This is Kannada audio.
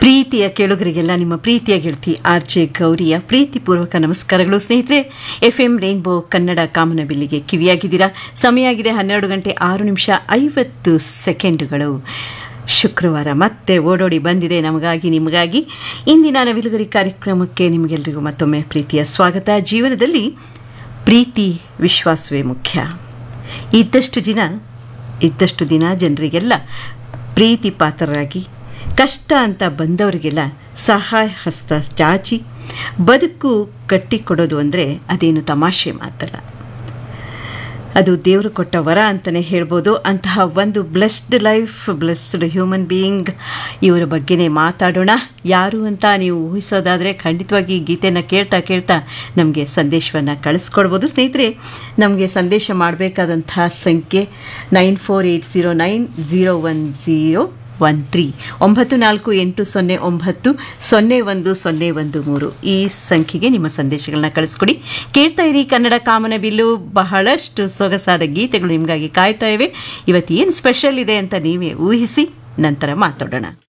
ಪ್ರೀತಿಯ ಕೇಳುಗರಿಗೆಲ್ಲ ನಿಮ್ಮ ಪ್ರೀತಿಯ ಗೆಳತಿ ಆರ್ ಜೆ ಗೌರಿಯ ಪ್ರೀತಿಪೂರ್ವಕ ನಮಸ್ಕಾರಗಳು ಸ್ನೇಹಿತರೆ ಎಫ್ ಎಂ ರೈನ್ಬೋ ಕನ್ನಡ ಕಾಮನಬಿಲ್ಲಿಗೆ ಕಿವಿಯಾಗಿದ್ದೀರಾ ಸಮಯ ಆಗಿದೆ ಹನ್ನೆರಡು ಗಂಟೆ ಆರು ನಿಮಿಷ ಐವತ್ತು ಸೆಕೆಂಡುಗಳು ಶುಕ್ರವಾರ ಮತ್ತೆ ಓಡೋಡಿ ಬಂದಿದೆ ನಮಗಾಗಿ ನಿಮಗಾಗಿ ಇಂದಿನ ನವಿಲುಗರಿ ಕಾರ್ಯಕ್ರಮಕ್ಕೆ ನಿಮಗೆಲ್ಲರಿಗೂ ಮತ್ತೊಮ್ಮೆ ಪ್ರೀತಿಯ ಸ್ವಾಗತ ಜೀವನದಲ್ಲಿ ಪ್ರೀತಿ ವಿಶ್ವಾಸವೇ ಮುಖ್ಯ ಇದ್ದಷ್ಟು ದಿನ ಇದ್ದಷ್ಟು ದಿನ ಜನರಿಗೆಲ್ಲ ಪ್ರೀತಿ ಪಾತ್ರರಾಗಿ ಕಷ್ಟ ಅಂತ ಬಂದವರಿಗೆಲ್ಲ ಸಹಾಯ ಹಸ್ತ ಚಾಚಿ ಬದುಕು ಕಟ್ಟಿಕೊಡೋದು ಅಂದರೆ ಅದೇನು ತಮಾಷೆ ಮಾತಲ್ಲ ಅದು ದೇವರು ಕೊಟ್ಟ ವರ ಅಂತಲೇ ಹೇಳ್ಬೋದು ಅಂತಹ ಒಂದು blessed life blessed human being ಇವರ ಬಗ್ಗೆನೇ ಮಾತಾಡೋಣ ಯಾರು ಅಂತ ನೀವು ಊಹಿಸೋದಾದರೆ ಖಂಡಿತವಾಗಿ ಈ ಗೀತೆನ ಕೇಳ್ತಾ ಕೇಳ್ತಾ ನಮಗೆ ಸಂದೇಶವನ್ನು ಕಳಿಸ್ಕೊಡ್ಬೋದು ಸ್ನೇಹಿತರೆ ನಮಗೆ ಸಂದೇಶ ಮಾಡಬೇಕಾದಂತಹ ಸಂಖ್ಯೆ nine four eight zero nine zero one zero one three ಒಂಬತ್ತು ನಾಲ್ಕು ಎಂಟು ಸೊನ್ನೆ ಒಂಬತ್ತು ಸೊನ್ನೆ ಒಂದು ಸೊನ್ನೆ ಒಂದು ಮೂರು ಈ ಸಂಖ್ಯೆಗೆ ನಿಮ್ಮ ಸಂದೇಶಗಳನ್ನ ಕಳಿಸ್ಕೊಡಿ ಕೇಳ್ತಾ ಇರಿ ಕನ್ನಡ ಕಾಮನ ಬಿಲ್ಲು ಬಹಳಷ್ಟು ಸೊಗಸಾದ ಗೀತೆಗಳು ನಿಮಗಾಗಿ ಕಾಯ್ತಾ ಇವೆ ಇವತ್ತು ಏನು ಸ್ಪೆಷಲ್ ಇದೆ ಅಂತ ನೀವೇ ಊಹಿಸಿ ನಂತರ ಮಾತಾಡೋಣ